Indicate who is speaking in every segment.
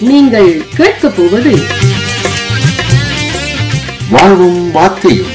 Speaker 1: நீங்கள் கேட்கப் போவது
Speaker 2: வாழ்வும் வார்த்தையும்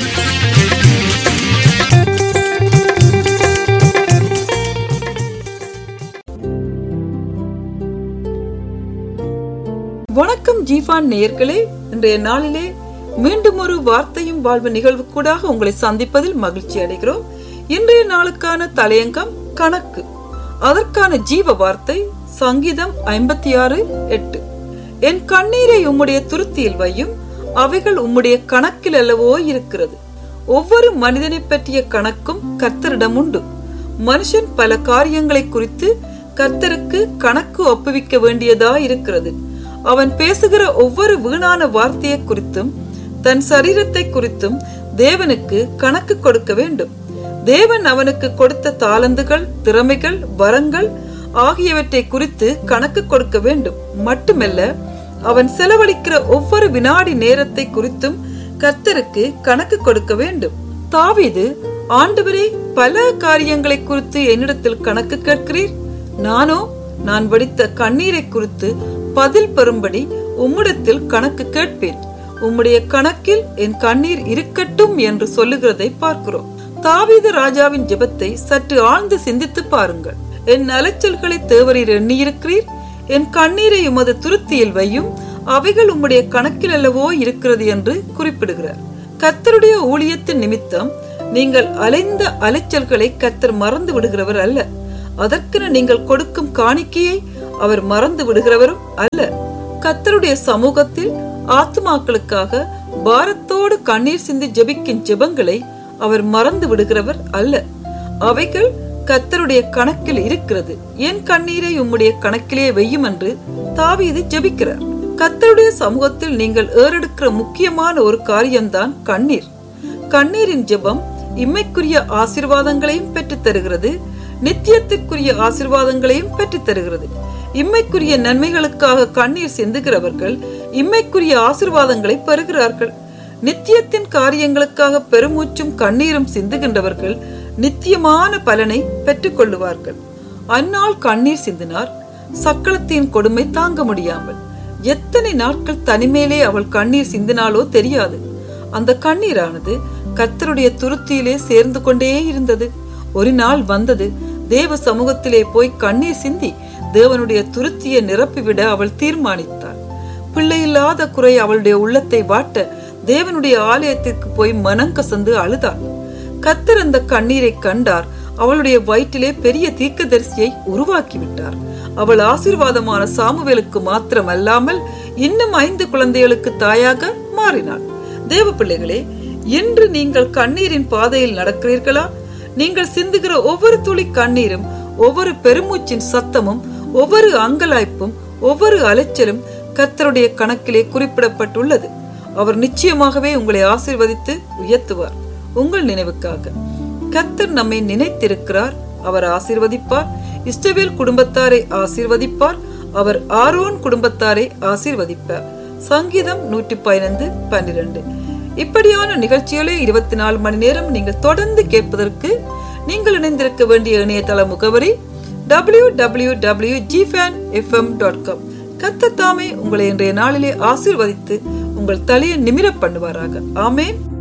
Speaker 3: வணக்கம் ஜீஃபான் நேயர்களே இன்றைய நாளிலே மீண்டும் ஒரு வார்த்தையும் வாழ்வு நிகழ்வு கூடாக உங்களை சந்திப்பதில் மகிழ்ச்சி அடைகிறோம் இன்றைய நாளுக்கான தலையங்கம் கணக்கு அதற்கான ஜீவ வார்த்தை சங்கீதம் ஐம்பத்தி ஆறு எட்டு என் கண்ணீரை உம்முடைய துருத்தியில் வையும் அவைகள் உம்முடைய கணக்கில் அல்லவோ இருக்கிறது ஒவ்வொரு மனிதனை பற்றிய கணக்கும் கர்த்தரிடம் உண்டு மனுஷன் பல காரியங்களை குறித்து கர்த்தருக்கு கணக்கு ஒப்புவிக்க வேண்டியதா இருக்கிறது அவன் பேசுகிற ஒவ்வொரு வீணான வார்த்தையை குறித்தும் தன் சரீரத்தை குறித்தும் தேவனுக்கு கணக்கு கொடுக்க வேண்டும் தேவன் அவனுக்கு கொடுத்த தாளந்துகள் திறமைகள் வரங்கள் ஆகியவற்றை குறித்து கணக்கு கொடுக்க வேண்டும் மட்டுமல்ல அவன் செலவழிக்கிற ஒவ்வொரு வினாடி நேரத்தை குறித்தும் கர்த்தருக்கு கணக்கு கொடுக்க வேண்டும் தாவீது ஆண்டவரே பல காரியங்களை குறித்து என்னிடத்தில் கணக்கு கேட்கிறீர் நானோ நான் வடித்த கண்ணீரை குறித்து பதில் பெறும்படி உம்மிடத்தில் கணக்கு கேட்பேன் உம்முடைய கணக்கில் என் கண்ணீர் இருக்கட்டும் என்று சொல்லுகிறதை பார்க்கிறோம் தாவீது ராஜாவின் ஜெபத்தை சற்று ஆழ்ந்து சிந்தித்து பாருங்கள் என் அலைச்சல்களை தேவரீர் எண்ணியிருக்கிறீர் என் கண்ணீரை உமது துருத்தியில் வையும் அவைகள் உம்முடைய கணக்கில் அல்லவோ இருக்கிறது என்று குறிப்பிடுகிறார் கர்த்தருடைய ஊழியத்தின் நிமித்தம் நீங்கள் அலைந்த அலைச்சல்களை கர்த்தர் மறந்து விடுகிறவர் அல்ல அதற்கென நீங்கள் கொடுக்கும் காணிக்கையை அவர் மறந்து விடுகிறவரும் அல்ல கர்த்தருடைய சமூகத்தில் ஆத்துமாக்களுக்காக பாரத்தோடு கண்ணீர் சிந்தி ஜெபிக்கும் ஜெபங்களை அவர் மறந்து விடுகிறவர் அல்ல அவைகள் கர்த்தருடைய கணக்கில் இருக்கிறது என் கண்ணீரை உம்முடைய கணக்கிலே வையும் என்று தாவீது ஜெபிக்கிறார் கர்த்தருடைய சமூகத்தில் நீங்கள் ஏறெடுக்கிற முக்கியமான ஒரு காரியம்தான் கண்ணீர் கண்ணீரின் ஜெபம் இம்மைக்குரிய ஆசிர்வாதங்களையும் பெற்றுத் தருகிறது நித்தியத்திற்குரிய ஆசிர்வாதங்களையும் பெற்றுத் தருகிறது இம்மைக்குரிய நன்மைகளுக்காக கண்ணீர் சிந்துகிறவர்கள் இம்மைக்குரிய ஆசிர்வாதங்களை பெறுகிறார்கள் நித்தியத்தின் காரியங்களுக்காக பெருமூச்சும் கண்ணீரும் சிந்துகின்றவர்கள் நித்தியமான பலனை பெற்றுக் கொள்ளுவார்கள் அந்நாள் கண்ணீர் சிந்தினார் சக்களத்தின் கொடுமை தாங்க முடியாமல் எத்தனை நாட்கள் தனிமேலே அவள் கண்ணீர் சிந்தினாலோ தெரியாது அந்த கண்ணீரானது கர்த்தருடைய துருத்தியிலே சேர்ந்து கொண்டே இருந்தது ஒரு நாள் வந்தது தேவ சமூகத்திலே போய் கண்ணீர் சிந்தி தேவனுடைய துருத்தியை நிரப்பிவிட அவள் தீர்மானித்தாள் பிள்ளையில்லாத குறை அவளுடைய உள்ளத்தை வாட்ட தேவனுடைய ஆலயத்திற்கு போய் மனங்கசந்து அழுதாள் கத்தர் அந்த கண்ணீரை கண்டார் அவளுடைய வயிற்றிலே பெரிய தீர்க்கதரிசியை உருவாக்கி விட்டார் அவள் ஆசீர்வாதமான சாமுவேலுக்கு மாத்திரம் அல்லாமல் இன்னும் ஐந்து குழந்தைகளுக்கு தாயாக மாறினாள் தேவ பிள்ளைகளே இன்று நீங்கள் கண்ணீரின் பாதையில் நடக்கிறீர்களா நீங்கள் சிந்துகிற ஒவ்வொரு துளி கண்ணீரும் ஒவ்வொரு பெருமூச்சின் சத்தமும் ஒவ்வொரு அங்கலாய்ப்பும் ஒவ்வொரு அலைச்சலும் கர்த்தருடைய கணக்கிலே குறிப்பிடப்பட்டுள்ளது அவர் நிச்சயமாகவே உங்களை ஆசீர்வதித்து உயர்த்துவார் உங்கள் நினைவுக்காக கர்த்தர் நம்மை நினைத்திருக்கிறார் அவர் ஆசீர்வதிப்பார் இஸ்டவேல் குடும்பத்தாரை ஆசீர்வதிப்பார் அவர் ஆரோன் குடும்பத்தாரை ஆசீர்வதிப்பார் சங்கீதம் நூற்றி பதினைந்து பன்னிரண்டு இப்படியான நிகழ்ச்சிகளை இருபத்தி நாலு மணி நேரம் நீங்கள் தொடர்ந்து கேட்பதற்கு நீங்கள் இணைந்திருக்க வேண்டிய இணையதள முகவரி டபிள்யூ டபிள்யூ டபிள்யூ ஜிஃபேன் எஃப்எம் டாட் காம் கத்தத்தாமே உங்களை இன்றைய நாளிலே ஆசீர்வதித்து உங்கள் தலையை நிமிர பண்ணுவாராக ஆமேன்